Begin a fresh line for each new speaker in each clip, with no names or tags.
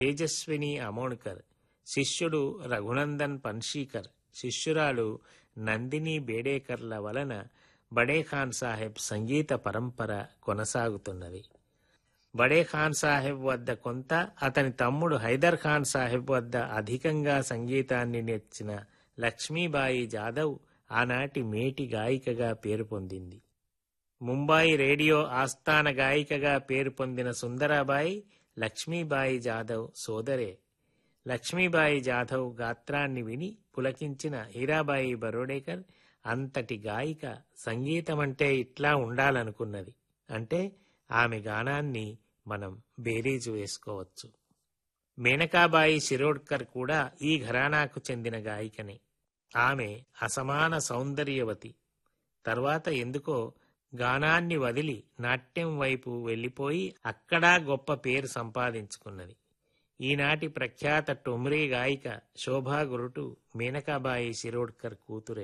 తేజస్విని అమోణ్కర్ శిష్యుడు రఘునందన్ పన్షీకర్ శిష్యురాలు నందిని బేడేకర్ల వలన బడే ఖాన్ సాహెబ్ సంగీత పరంపర కొనసాగుతున్నది బడే ఖాన్ సాహెబ్ వద్ద కొంత అతని తమ్ముడు హైదర్ ఖాన్ సాహెబ్ వద్ద అధికంగా సంగీతాన్ని నేర్చిన లక్ష్మీబాయి జాదవ్ ఆనాటి మేటి గాయికగా పేరు పొందింది ముంబాయి రేడియో ఆస్థాన గాయికగా పేరు పొందిన సుందరాబాయి లక్ష్మీబాయి జాదవ్ సోదరే లక్ష్మీబాయి జాదవ్ గాత్రాన్ని విని పులకించిన హీరాబాయి బరోడేకర్ అంతటి గాయిక సంగీతమంటే ఇట్లా ఉండాలనుకున్నది అంటే ఆమె గానాన్ని మనం బేరీజు వేసుకోవచ్చు మేనకాబాయి శిరోడ్కర్ కూడా ఈ ఘరానాకు చెందిన గాయికనే ఆమె అసమాన సౌందర్యవతి తర్వాత ఎందుకో గానాన్ని వదిలి నాట్యం వైపు వెళ్ళిపోయి అక్కడా గొప్ప పేరు సంపాదించుకున్నది ఈనాటి ప్రఖ్యాత టొమ్రీ గాయిక శోభా గురుటు మేనకాబాయి శిరోడ్కర్ కూతురే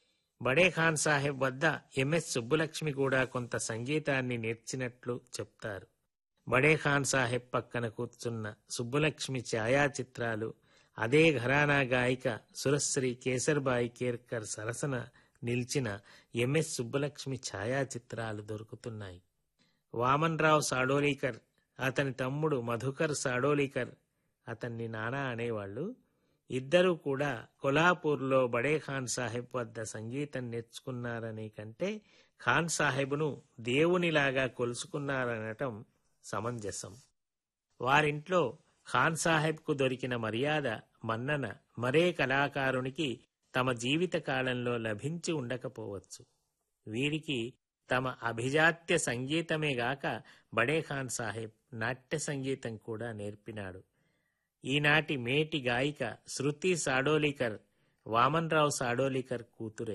బడే ఖాన్ సాహెబ్ వద్ద ఎంఎస్ సుబ్బులక్ష్మి కూడా కొంత సంగీతాన్ని నేర్చినట్లు చెప్తారు బడే ఖాన్ సాహెబ్ పక్కన కూర్చున్న సుబ్బులక్ష్మి ఛాయాచిత్రాలు అదే ఘరానా గాయిక సురశ్రీ కేసర్బాయి కేర్కర్ సరసన నిలిచిన ఎంఎస్ సుబ్బలక్ష్మి ఛాయాచిత్రాలు దొరుకుతున్నాయి వామన్రావు సాడోలీకర్ అతని తమ్ముడు మధుకర్ సాడోలీకర్ అతన్ని నానా అనేవాళ్ళు ఇద్దరూ కూడా కొల్హాపూర్లో బడే ఖాన్ సాహెబ్ వద్ద సంగీతం నేర్చుకున్నారనే కంటే ఖాన్ సాహెబ్ను దేవునిలాగా కొలుసుకున్నారనటం సమంజసం వారింట్లో ఖాన్ సాహెబ్కు దొరికిన మర్యాద మన్నన మరే కళాకారునికి తమ జీవిత కాలంలో లభించి ఉండకపోవచ్చు వీరికి తమ అభిజాత్య సంగీతమే గాక బడే ఖాన్ సాహెబ్ నాట్య సంగీతం కూడా నేర్పినాడు ఈనాటి మేటి గాయిక శృతి సాడోలీకర్ వామన్రావు సాడోలీకర్ కూతురే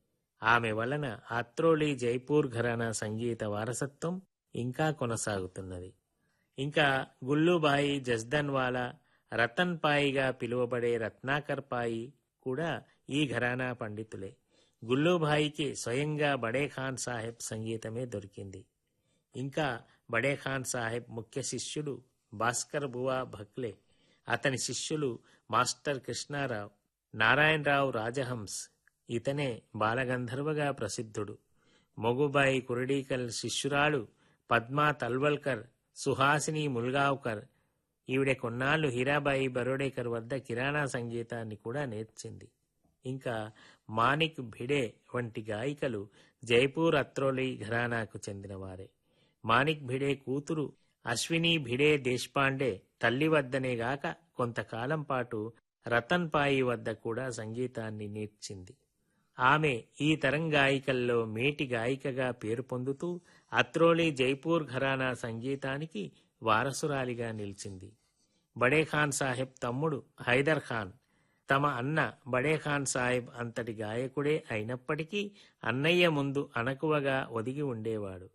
ఆమె వలన అత్రోలి జైపూర్ ఘరానా సంగీత వారసత్వం ఇంకా కొనసాగుతున్నది ఇంకా గుల్లుబాయి జస్దన్వాలా రతన్ పాయిగా పిలువబడే రత్నాకర్ పాయి కూడా ఈ ఘరానా పండితులే గుల్లుబాయికి స్వయంగా బడే ఖాన్ సాహెబ్ సంగీతమే దొరికింది ఇంకా బడే ఖాన్ సాహెబ్ ముఖ్య శిష్యుడు భాస్కర్ బువా భక్లే అతని శిష్యులు మాస్టర్ కృష్ణారావు నారాయణరావు రాజహంస్ ఇతనే బాలగంధర్వగా ప్రసిద్ధుడు మొగుబాయి కురడీకల్ శిష్యురాలు పద్మా తల్వల్కర్ సుహాసిని ముల్గావ్కర్ ఈవిడ కొన్నాళ్లు హీరాబాయి బరోడేకర్ వద్ద కిరాణా సంగీతాన్ని కూడా నేర్చింది ఇంకా మానిక్ భిడే వంటి గాయికలు జైపూర్ అత్రోలి ఘరానాకు చెందినవారే మానిక్ భిడే కూతురు అశ్విని భిడే దేశ్పాండే తల్లి వద్దనే గాక కొంతకాలం పాటు రతన్ పాయి వద్ద కూడా సంగీతాన్ని నేర్చింది ఆమె ఈ తరం గాయికల్లో మేటి గాయికగా పేరు పొందుతూ అత్రోలి జైపూర్ ఘరానా సంగీతానికి వారసురాలిగా నిలిచింది బడే ఖాన్ సాహెబ్ తమ్ముడు హైదర్ ఖాన్ తమ అన్న బడే ఖాన్ సాహెబ్ అంతటి గాయకుడే అయినప్పటికీ అన్నయ్య ముందు అణకువగా ఒదిగి ఉండేవాడు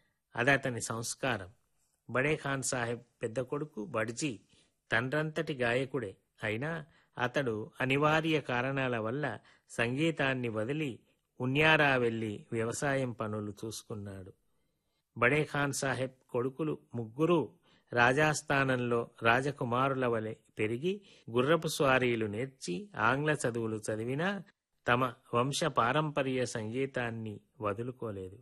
అదతని సంస్కారం బడే ఖాన్ సాహెబ్ పెద్ద కొడుకు బడ్జీ తండ్రంతటి గాయకుడే అయినా అతడు అనివార్య కారణాల వల్ల సంగీతాన్ని వదిలి ఉన్యారా వెళ్లి వ్యవసాయం పనులు చూసుకున్నాడు బడే ఖాన్ సాహెబ్ కొడుకులు ముగ్గురు రాజాస్థానంలో రాజకుమారుల వలె పెరిగి గుర్రపు స్వారీలు నేర్చి ఆంగ్ల చదువులు చదివినా తమ వంశ పారంపర్య సంగీతాన్ని వదులుకోలేదు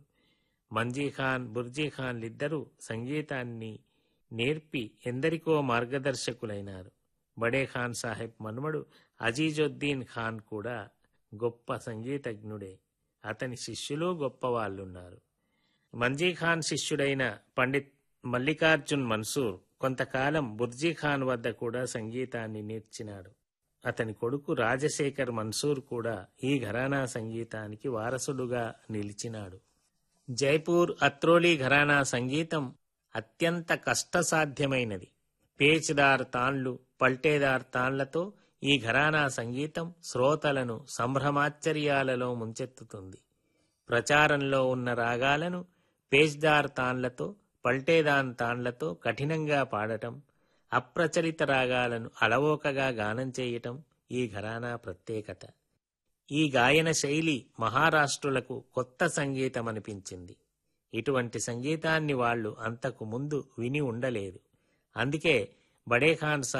మంజీఖాన్ బుర్జీఖాన్లిద్దరూ సంగీతాన్ని నేర్పి ఎందరికో మార్గదర్శకులైనారు బడే ఖాన్ సాహెబ్ మనుమడు అజీజుద్దీన్ ఖాన్ కూడా గొప్ప సంగీతజ్ఞుడే అతని శిష్యులు గొప్పవాళ్లున్నారు మంజీఖాన్ శిష్యుడైన పండిత్ మల్లికార్జున్ మన్సూర్ కొంతకాలం బుర్జీ ఖాన్ వద్ద కూడా సంగీతాన్ని నేర్చినాడు అతని కొడుకు రాజశేఖర్ మన్సూర్ కూడా ఈ ఘరానా సంగీతానికి వారసుడుగా నిలిచినాడు జైపూర్ అత్రోలి ఘరానా సంగీతం అత్యంత కష్టసాధ్యమైనది పేచ్దార్ తాన్లు పల్టేదార్ తాన్లతో ఈ ఘరానా సంగీతం శ్రోతలను సంభ్రమాశ్చర్యాలలో ముంచెత్తుతుంది ప్రచారంలో ఉన్న రాగాలను పేజ్దార్ తాన్లతో పల్టేదాన్ తాన్లతో కఠినంగా పాడటం అప్రచలిత రాగాలను అలవోకగా గానం చేయటం ఈ ఘరానా ప్రత్యేకత ఈ గాయన శైలి మహారాష్ట్రులకు కొత్త సంగీతం అనిపించింది ఇటువంటి సంగీతాన్ని వాళ్ళు అంతకు ముందు విని ఉండలేదు అందుకే బడేఖాన్